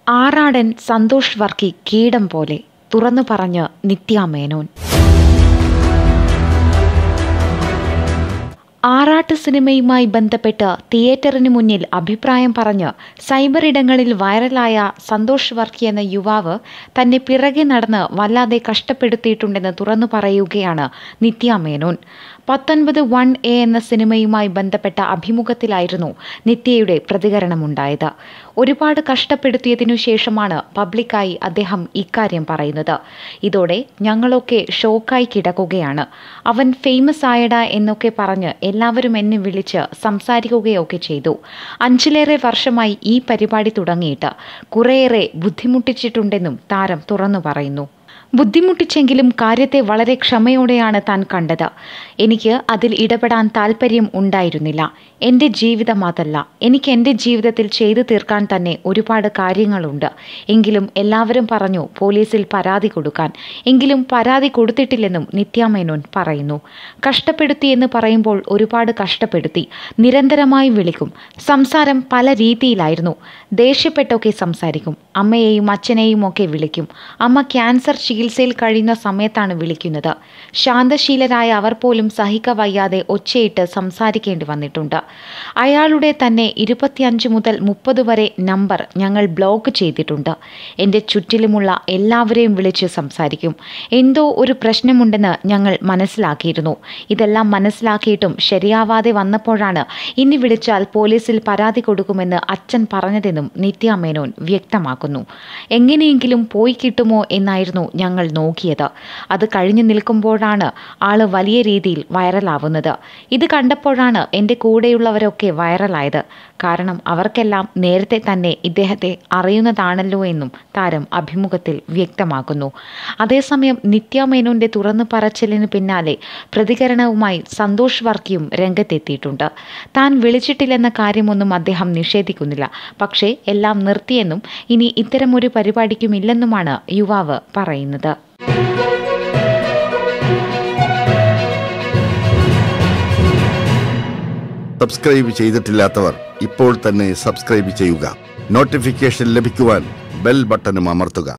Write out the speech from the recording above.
ആറാടൻ സന്തോഷ് വർക്കി കീടം പോലെ തുറന്നു പറഞ്ഞ് നിത്യ മേനോൻ ആറാട്ട് സിനിമയുമായി ബന്ധപ്പെട്ട് തിയേറ്ററിന് മുന്നിൽ അഭിപ്രായം പറഞ്ഞ് സൈബർ ഇടങ്ങളിൽ വൈറലായ സന്തോഷ് വർക്കി എന്ന യുവാവ് തന്നെ പിറകെ നടന്ന് വല്ലാതെ കഷ്ടപ്പെടുത്തിയിട്ടുണ്ടെന്ന് തുറന്നു പറയുകയാണ് നിത്യ മേനോൻ പത്തൊൻപത് വൺ എ എന്ന സിനിമയുമായി ബന്ധപ്പെട്ട അഭിമുഖത്തിലായിരുന്നു നിത്യയുടെ പ്രതികരണമുണ്ടായത് ഒരുപാട് കഷ്ടപ്പെടുത്തിയതിനു ശേഷമാണ് പബ്ലിക്കായി അദ്ദേഹം ഇക്കാര്യം പറയുന്നത് ഇതോടെ ഞങ്ങളൊക്കെ ഷോക്കായി കിടക്കുകയാണ് അവൻ ഫേമസ് ആയടാ എന്നൊക്കെ പറഞ്ഞ് എല്ലാവരും എന്നെ വിളിച്ച് സംസാരിക്കുകയൊക്കെ ചെയ്തു അഞ്ചിലേറെ വർഷമായി ഈ പരിപാടി തുടങ്ങിയിട്ട് കുറേയേറെ ബുദ്ധിമുട്ടിച്ചിട്ടുണ്ടെന്നും താരം തുറന്നു പറയുന്നു ബുദ്ധിമുട്ടിച്ചെങ്കിലും കാര്യത്തെ വളരെ ക്ഷമയോടെയാണ് താൻ കണ്ടത് എനിക്ക് അതിൽ ഇടപെടാൻ താല്പര്യം ഉണ്ടായിരുന്നില്ല എൻ്റെ ജീവിതം അതല്ല എനിക്ക് എൻ്റെ ജീവിതത്തിൽ ചെയ്തു തീർക്കാൻ തന്നെ ഒരുപാട് കാര്യങ്ങളുണ്ട് എങ്കിലും എല്ലാവരും പറഞ്ഞു പോലീസിൽ പരാതി കൊടുക്കാൻ എങ്കിലും പരാതി കൊടുത്തിട്ടില്ലെന്നും നിത്യാമേനോൻ പറയുന്നു കഷ്ടപ്പെടുത്തി എന്ന് പറയുമ്പോൾ ഒരുപാട് കഷ്ടപ്പെടുത്തി നിരന്തരമായി വിളിക്കും സംസാരം പല രീതിയിലായിരുന്നു ദേഷ്യപ്പെട്ടൊക്കെ സംസാരിക്കും അമ്മയെയും അച്ഛനെയും ഒക്കെ വിളിക്കും അമ്മ ക്യാൻസർ ചികിത്സയിൽ കഴിയുന്ന സമയത്താണ് വിളിക്കുന്നത് ശാന്തശീലരായ അവർ പോലും സഹിക്കവയ്യാതെ ഒച്ചയിട്ട് സംസാരിക്കേണ്ടി വന്നിട്ടുണ്ട് അയാളുടെ തന്നെ ഇരുപത്തിയഞ്ച് മുതൽ മുപ്പത് വരെ നമ്പർ ഞങ്ങൾ ബ്ലോക്ക് ചെയ്തിട്ടുണ്ട് എൻ്റെ ചുറ്റിലുമുള്ള എല്ലാവരെയും വിളിച്ച് സംസാരിക്കും എന്തോ ഒരു പ്രശ്നമുണ്ടെന്ന് ഞങ്ങൾ മനസ്സിലാക്കിയിരുന്നു ഇതെല്ലാം മനസ്സിലാക്കിയിട്ടും ശരിയാവാതെ വന്നപ്പോഴാണ് ഇനി വിളിച്ചാൽ പോലീസിൽ പരാതി കൊടുക്കുമെന്ന് അച്ഛൻ പറഞ്ഞതെന്നും നിത്യ മേനോൻ വ്യക്തമാക്കുന്നു എങ്ങനെയെങ്കിലും പോയി കിട്ടുമോ എന്നായിരുന്നു ഞങ്ങൾ നോക്കിയത് അത് കഴിഞ്ഞു നിൽക്കുമ്പോഴാണ് ആള് വലിയ രീതിയിൽ വൈറലാവുന്നത് ഇത് കണ്ടപ്പോഴാണ് എൻ്റെ കൂടെയുള്ളവരൊക്കെ വൈറലായത് കാരണം അവർക്കെല്ലാം നേരത്തെ തന്നെ ഇദ്ദേഹത്തെ അറിയുന്നതാണല്ലോ എന്നും താരം അഭിമുഖത്തിൽ വ്യക്തമാക്കുന്നു അതേസമയം നിത്യ മേനോന്റെ തുറന്നു പറച്ചിലിന് പിന്നാലെ പ്രതികരണവുമായി സന്തോഷ് വർക്കിയും രംഗത്തെത്തിയിട്ടുണ്ട് താൻ വിളിച്ചിട്ടില്ലെന്ന കാര്യമൊന്നും അദ്ദേഹം നിഷേധിക്കുന്നില്ല പക്ഷേ എല്ലാം നിർത്തിയെന്നും ഇനി ഇത്തരമൊരു പരിപാടിക്കുമില്ലെന്നുമാണ് യുവാവ് പറയുന്നത് സബ്സ്ക്രൈബ് ചെയ്തിട്ടില്ലാത്തവർ ഇപ്പോൾ തന്നെ സബ്സ്ക്രൈബ് ചെയ്യുക നോട്ടിഫിക്കേഷൻ ലഭിക്കുവാൻ ബെൽ ബട്ടണും അമർത്തുക